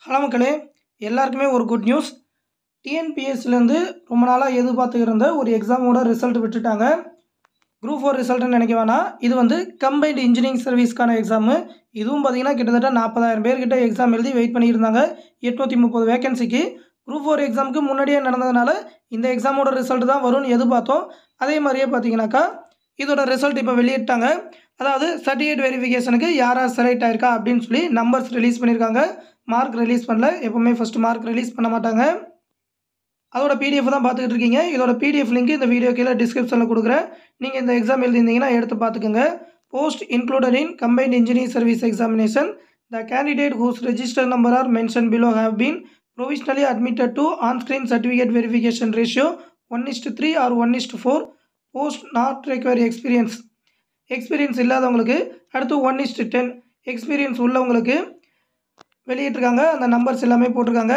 hello மக்களே எல்லாருக்குமே ஒரு குட் நியூஸ் டிஎன்பிஎஸ்சிலேருந்து ரொம்ப நாளாக எதிர்பார்த்துக்கிட்டு இருந்த ஒரு எக்ஸாமோட ரிசல்ட் விட்டுட்டாங்க குரூப் ஃபோர் ரிசல்ட்னு நினைக்க வேணாம் இது வந்து கம்பைன்டு இன்ஜினியரிங் சர்வீஸ்க்கான எக்ஸாமு இதுவும் பார்த்தீங்கன்னா கிட்டத்தட்ட நாற்பதாயிரம் பேர்கிட்ட எக்ஸாம் எழுதி வெயிட் பண்ணியிருந்தாங்க எட்நூற்றி முப்பது வேகன்சிக்கு குரூப் ஃபோர் எக்ஸாமுக்கு முன்னாடியே நடந்ததுனால இந்த எக்ஸாமோட ரிசல்ட் தான் வரும்னு எதிர்பார்த்தோம் அதே மாதிரியே பார்த்தீங்கன்னாக்கா இதோட ரிசல்ட் இப்போ வெளியிட்டாங்க அதாவது சர்டிஃபிகேட் வெரிஃபிகேஷனுக்கு யார் யார் செலக்ட் ஆயிருக்கா அப்படின்னு சொல்லி நம்பர்ஸ் ரிலீஸ் பண்ணியிருக்காங்க மார்க் ரிலீஸ் பண்ணல எப்போவுமே ஃபஸ்ட்டு மார்க் ரிலீஸ் பண்ண மாட்டாங்க அதோட பிடிஎஃப் தான் பார்த்துக்கிட்டு இருக்கீங்க இதோட பிடிஎஃப் லிங்க் இந்த வீடியோ கீழே டிஸ்கிரிப்ஷனில் கொடுக்குறேன் நீங்கள் இந்த எக்ஸாம் எழுதியிருந்தீங்கன்னா எடுத்து பார்த்துக்கோங்க post included in combined engineering service examination the candidate whose register number are mentioned below have been provisionally admitted to on screen certificate verification ratio one is to three or one is to four post not require experience experience இல்லாதவங்களுக்கு அடுத்து one இஸ்ட் ten experience உள்ளவங்களுக்கு வெளியிட்டிருக்காங்க அந்த numbers எல்லாமே போட்டிருக்காங்க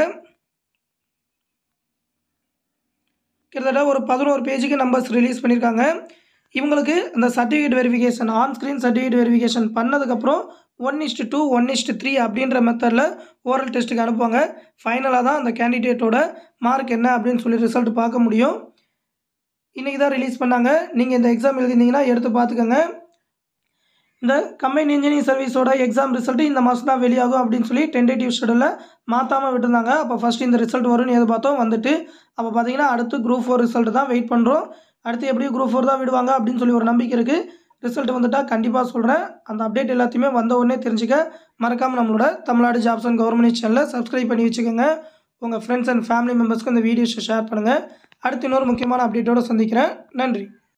கிட்டத்தட்ட ஒரு பதினோரு பேஜுக்கு நம்பர்ஸ் ரிலீஸ் பண்ணியிருக்காங்க இவங்களுக்கு அந்த certificate verification on screen certificate verification பண்ணதுக்கப்புறம் one is to two one is to three அப்படின்ற மெத்தடில் ஓரல் டெஸ்ட்டுக்கு அனுப்புவாங்க ஃபைனலாக தான் அந்த கேண்டிடேட்டோட மார்க் என்ன அப்படின்னு சொல்லி ரிசல்ட் பார்க்க முடியும் இன்றைக்கி தான் ரிலீஸ் பண்ணாங்க நீங்கள் இந்த எக்ஸாம் எழுதியிருந்தீங்கன்னா எடுத்து பார்த்துக்கோங்க இந்த கம்பைன் இன்ஜினியரிங் சர்வீஸோட எக்ஸாம் ரிசல்ட்டு இந்த மாதம் தான் வெளியாகும் அப்படின்னு சொல்லி டென்டேட்டிவ் ஷெடியூலில் மாற்றாமல் விட்டுருந்தாங்க அப்போ ஃபஸ்ட்டு இந்த ரிசல்ட் வரும்னு எதிர்பார்த்தோம் வந்துட்டு அப்போ பார்த்தீங்கன்னா அடுத்து குரூப் ஃபோர் ரிசல்ட் தான் வெயிட் பண்ணுறோம் அடுத்து எப்படி குரூப் ஃபோர் தான் விடுவாங்க அப்படின்னு சொல்லி ஒரு நம்பிக்கை இருக்குது ரிசல்ட் வந்துட்டால் கண்டிப்பாக சொல்கிறேன் அந்த அப்டேட் எல்லாத்தையுமே வந்த உடனே தெரிஞ்சுக்க மறக்காமல் நம்மளோட தமிழ்நாடு ஜாப்ஸ் அண்ட் கவர்மெண்ட் சேனலில் சப்ஸ்கிரைப் பண்ணி வச்சுக்கோங்க உங்கள் ஃப்ரெண்ட்ஸ் அண்ட் ஃபேமிலி மெம்பர்ஸ்க்கு இந்த வீடியோஸை ஷேர் பண்ணுங்கள் அடுத்து இன்னொரு முக்கியமான அப்டேட்டோடு சந்திக்கிறேன் நன்றி